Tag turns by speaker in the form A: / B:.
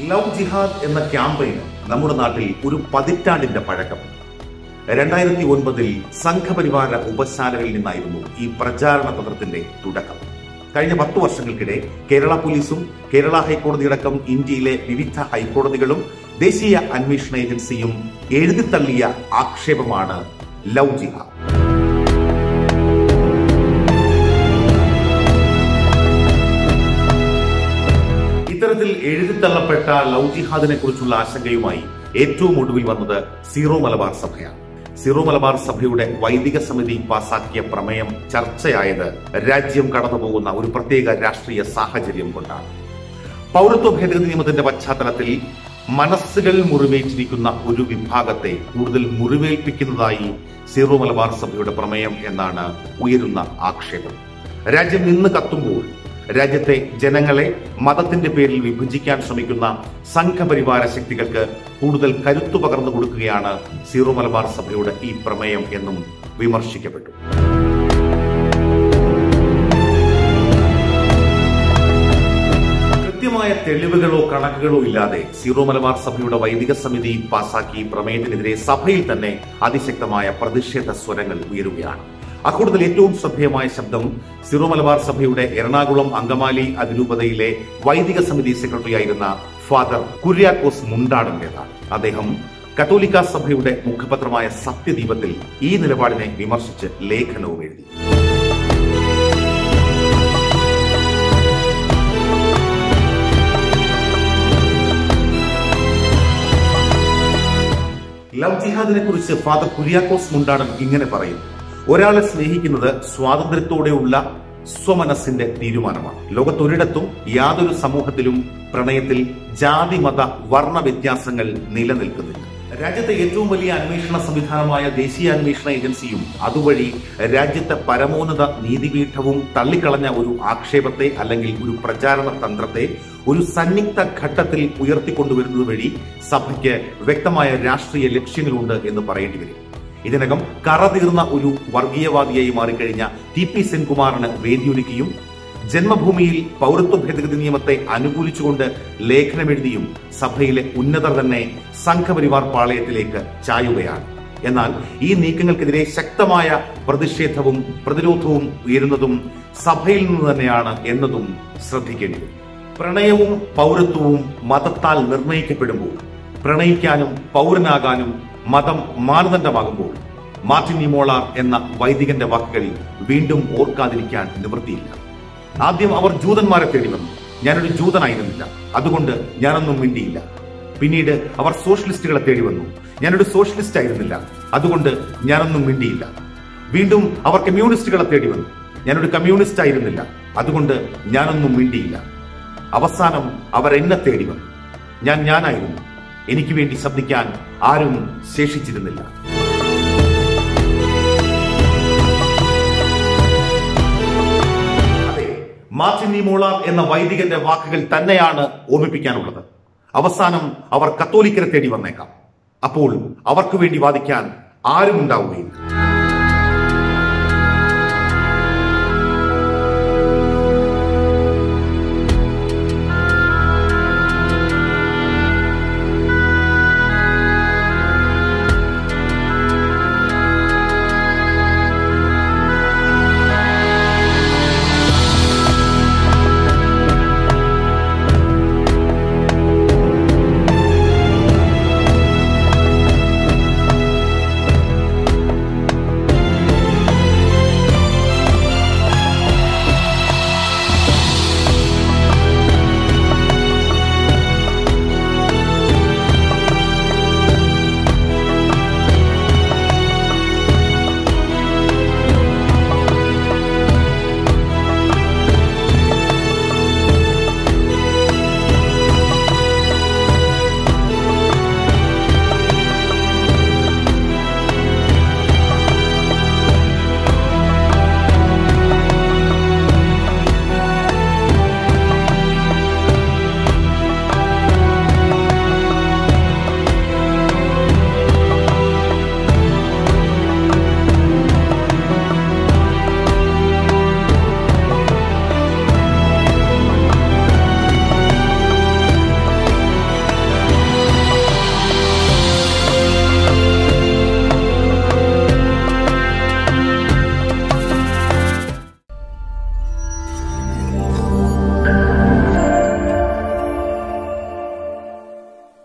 A: love ജിഹാദ് എന്ന ക്യാമ്പയിന് നമ്മുടെ നാട്ടിൽ ഒരു പതിറ്റാണ്ടിന്റെ പഴക്കമുണ്ട് രണ്ടായിരത്തി ഒൻപതിൽ സംഘപരിവാര ഉപശാലകളിൽ നിന്നായിരുന്നു ഈ പ്രചാരണ തന്ത്രത്തിന്റെ തുടക്കം കഴിഞ്ഞ പത്തു വർഷങ്ങൾക്കിടെ കേരള പോലീസും കേരള ഹൈക്കോടതിയടക്കം ഇന്ത്യയിലെ വിവിധ ഹൈക്കോടതികളും ദേശീയ അന്വേഷണ ഏജൻസിയും എഴുതിത്തള്ളിയ ആക്ഷേപമാണ് ലവ് ജിഹാദ് ഇത്തരത്തിൽ എഴുതിത്തള്ളപ്പെട്ട ലവ് ജിഹാദിനെ കുറിച്ചുള്ള ആശങ്കയുമായി ഏറ്റവും ഒടുവിൽ വന്നത് സീറോ മലബാർ സഭയാണ് സീറോ മലബാർ സഭയുടെ വൈദിക സമിതി പാസാക്കിയ പ്രമേയം ചർച്ചയായത് രാജ്യം കടന്നുപോകുന്ന ഒരു പ്രത്യേക രാഷ്ട്രീയ സാഹചര്യം കൊണ്ടാണ് പൗരത്വ ഭേദഗതി നിയമത്തിന്റെ പശ്ചാത്തലത്തിൽ മനസ്സുകൾ മുറിവേറ്റിരിക്കുന്ന ഒരു വിഭാഗത്തെ കൂടുതൽ മുറിവേൽപ്പിക്കുന്നതായി സീറോ മലബാർ സഭയുടെ പ്രമേയം എന്നാണ് ഉയരുന്ന ആക്ഷേപം രാജ്യം നിന്ന് കത്തുമ്പോൾ രാജ്യത്തെ ജനങ്ങളെ മതത്തിന്റെ പേരിൽ വിഭജിക്കാൻ ശ്രമിക്കുന്ന സംഘപരിവാര ശക്തികൾക്ക് കൂടുതൽ കരുത്തു പകർന്നു കൊടുക്കുകയാണ് സീറോ മലബാർ സഭയുടെ ഈ പ്രമേയം എന്നും വിമർശിക്കപ്പെട്ടു കൃത്യമായ തെളിവുകളോ കണക്കുകളോ ഇല്ലാതെ സീറോ മലബാർ സഭയുടെ വൈദിക സമിതി പാസാക്കി പ്രമേയത്തിനെതിരെ സഭയിൽ തന്നെ അതിശക്തമായ പ്രതിഷേധ സ്വരങ്ങൾ ഉയരുകയാണ് അക്കൂട്ടത്തിൽ ഏറ്റവും ശ്രദ്ധേയമായ ശബ്ദം സിറോ മലബാർ സഭയുടെ എറണാകുളം അങ്കമാലി അതിരൂപതയിലെ വൈദിക സമിതി സെക്രട്ടറി ആയിരുന്ന ഫാദർ കുര്യാക്കോസ് മുണ്ടാടന്റേതാണ് അദ്ദേഹം കത്തോലിക്ക സഭയുടെ മുഖപത്രമായ സത്യദീപത്തിൽ ഈ നിലപാടിനെ വിമർശിച്ച് ലേഖനവും എഴുതി ലവ് ജിഹാദിനെ കുറിച്ച് ഫാദർ കുര്യാക്കോസ് മുണ്ടാടൻ ഇങ്ങനെ പറയുന്നു ഒരാളെ സ്നേഹിക്കുന്നത് സ്വാതന്ത്ര്യത്തോടെയുള്ള സ്വമനസ്സിന്റെ തീരുമാനമാണ് ലോകത്തൊരിടത്തും യാതൊരു സമൂഹത്തിലും പ്രണയത്തിൽ ജാതി മത വർണ്ണ വ്യത്യാസങ്ങൾ നിലനിൽക്കുന്നില്ല രാജ്യത്തെ ഏറ്റവും വലിയ അന്വേഷണ സംവിധാനമായ ദേശീയ അന്വേഷണ ഏജൻസിയും അതുവഴി രാജ്യത്തെ പരമോന്നത നീതിപീഠവും തള്ളിക്കളഞ്ഞ ഒരു ആക്ഷേപത്തെ അല്ലെങ്കിൽ ഒരു പ്രചാരണ തന്ത്രത്തെ ഒരു സന്നിഗ്ധ ഘട്ടത്തിൽ ഉയർത്തിക്കൊണ്ടുവരുന്നത് വഴി സഭയ്ക്ക് വ്യക്തമായ രാഷ്ട്രീയ ലക്ഷ്യങ്ങളുണ്ട് എന്ന് പറയേണ്ടി വരും ഇതിനകം കറതീർന്ന ഒരു വർഗീയവാദിയായി മാറിക്കഴിഞ്ഞ ടി പി സെൻകുമാറിന് വേദിയൊരുക്കിയും ജന്മഭൂമിയിൽ പൗരത്വ ഭേദഗതി നിയമത്തെ അനുകൂലിച്ചുകൊണ്ട് ലേഖനമെഴുതിയും സഭയിലെ ഉന്നതർ തന്നെ സംഘപരിവാർ പാളയത്തിലേക്ക് ചായുകയാണ് എന്നാൽ ഈ നീക്കങ്ങൾക്കെതിരെ ശക്തമായ പ്രതിഷേധവും പ്രതിരോധവും ഉയരുന്നതും സഭയിൽ നിന്ന് തന്നെയാണ് എന്നതും ശ്രദ്ധിക്കേണ്ടത് പ്രണയവും പൗരത്വവും മതത്താൽ നിർണയിക്കപ്പെടുമ്പോൾ പ്രണയിക്കാനും പൗരനാകാനും മതം മാനദണ്ഡമാകുമ്പോൾ മാർട്ടിൻ നിമോളാർ എന്ന വൈദികന്റെ വാക്കുകൾ വീണ്ടും ഓർക്കാതിരിക്കാൻ നിവൃത്തിയില്ല ആദ്യം അവർ ജൂതന്മാരെ തേടി വന്നു ഞാനൊരു ജൂതനായിരുന്നില്ല അതുകൊണ്ട് ഞാനൊന്നും മിണ്ടിയില്ല പിന്നീട് അവർ സോഷ്യലിസ്റ്റുകളെ തേടി വന്നു ഞാനൊരു സോഷ്യലിസ്റ്റ് ആയിരുന്നില്ല അതുകൊണ്ട് ഞാനൊന്നും മിണ്ടിയില്ല വീണ്ടും അവർ കമ്മ്യൂണിസ്റ്റുകളെ തേടി വന്നു ഞാനൊരു കമ്മ്യൂണിസ്റ്റ് ആയിരുന്നില്ല അതുകൊണ്ട് ഞാനൊന്നും മിണ്ടിയില്ല അവസാനം അവർ എന്നെ തേടി വന്നു ഞാൻ ഞാനായിരുന്നു എനിക്ക് വേണ്ടി ശബ്ദിക്കാൻ ആരും ശേഷിച്ചിരുന്നില്ല അതെ മാർട്ടിൻ നിമോളാർ എന്ന വൈദികന്റെ വാക്കുകൾ തന്നെയാണ് ഓർമ്മിപ്പിക്കാനുള്ളത് അവസാനം അവർ കത്തോലിക്കരെ തേടി വന്നേക്കാം അപ്പോൾ അവർക്ക് വേണ്ടി വാദിക്കാൻ ആരും ഉണ്ടാവുകയില്ല